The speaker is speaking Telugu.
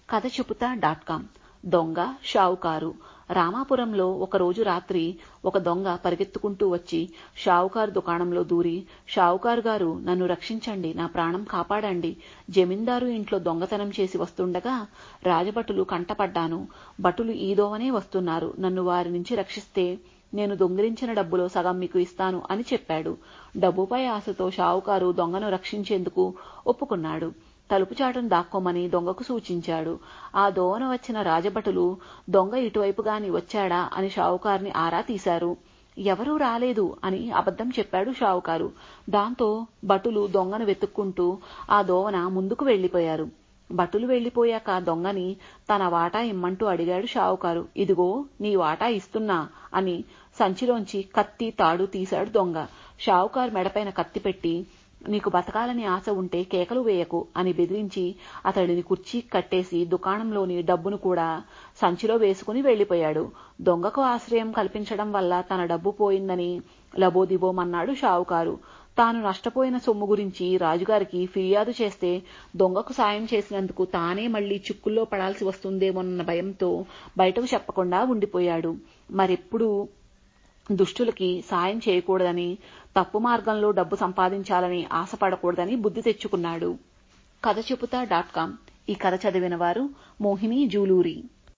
కథ చెబుతా డాట్ కామ్ దొంగ షావుకారు రామాపురంలో ఒకరోజు రాత్రి ఒక దొంగ పరిగెత్తుకుంటూ వచ్చి షావుకారు దుకాణంలో దూరి షావుకారు గారు నన్ను రక్షించండి నా ప్రాణం కాపాడండి జమీందారు ఇంట్లో దొంగతనం చేసి వస్తుండగా రాజభటులు కంటపడ్డాను భటులు ఈ దోవనే వస్తున్నారు నన్ను వారి నుంచి రక్షిస్తే నేను దొంగిలించిన డబ్బులో సగం మీకు ఇస్తాను అని చెప్పాడు డబ్బుపై ఆశతో షావుకారు దొంగను రక్షించేందుకు ఒప్పుకున్నాడు తలుపు చాటును దాక్కోమని దొంగకు సూచించాడు ఆ దోవన వచ్చిన రాజభటులు దొంగ ఇటువైపుగాని వచ్చాడా అని షావుకారుని ఆరా తీశారు ఎవరూ రాలేదు అని అబద్ధం చెప్పాడు షావుకారు దాంతో భటులు దొంగను వెతుక్కుంటూ ఆ దోవన ముందుకు వెళ్లిపోయారు భటులు వెళ్లిపోయాక దొంగని తన వాటా ఇమ్మంటూ అడిగాడు షావుకారు ఇదిగో నీ వాటా ఇస్తున్నా అని సంచిలోంచి కత్తి తాడు తీశాడు దొంగ షావుకారు మెడపైన కత్తి పెట్టి నీకు బతకాలని ఆశ ఉంటే కేకలు వేయకు అని బెదిరించి అతడిని కుర్చీ కట్టేసి దుకాణంలోని డబ్బును కూడా సంచిలో వేసుకుని వెళ్లిపోయాడు దొంగకు ఆశ్రయం కల్పించడం వల్ల తన డబ్బు పోయిందని లబోదిబోమన్నాడు షావుకారు తాను నష్టపోయిన సొమ్ము గురించి రాజుగారికి ఫిర్యాదు చేస్తే దొంగకు సాయం చేసినందుకు తానే మళ్లీ చిక్కుల్లో పడాల్సి వస్తుందేమోనన్న భయంతో బయటకు చెప్పకుండా ఉండిపోయాడు మరెప్పుడు దుష్టులకి సాయం చేయకూడదని తప్పు మార్గంలో డబ్బు సంపాదించాలని ఆశపడకూడదని బుద్ధి తెచ్చుకున్నాడు కథ చెబుతా డాట్ కామ్ ఈ కథ చదివిన వారు మోహిని జూలూరి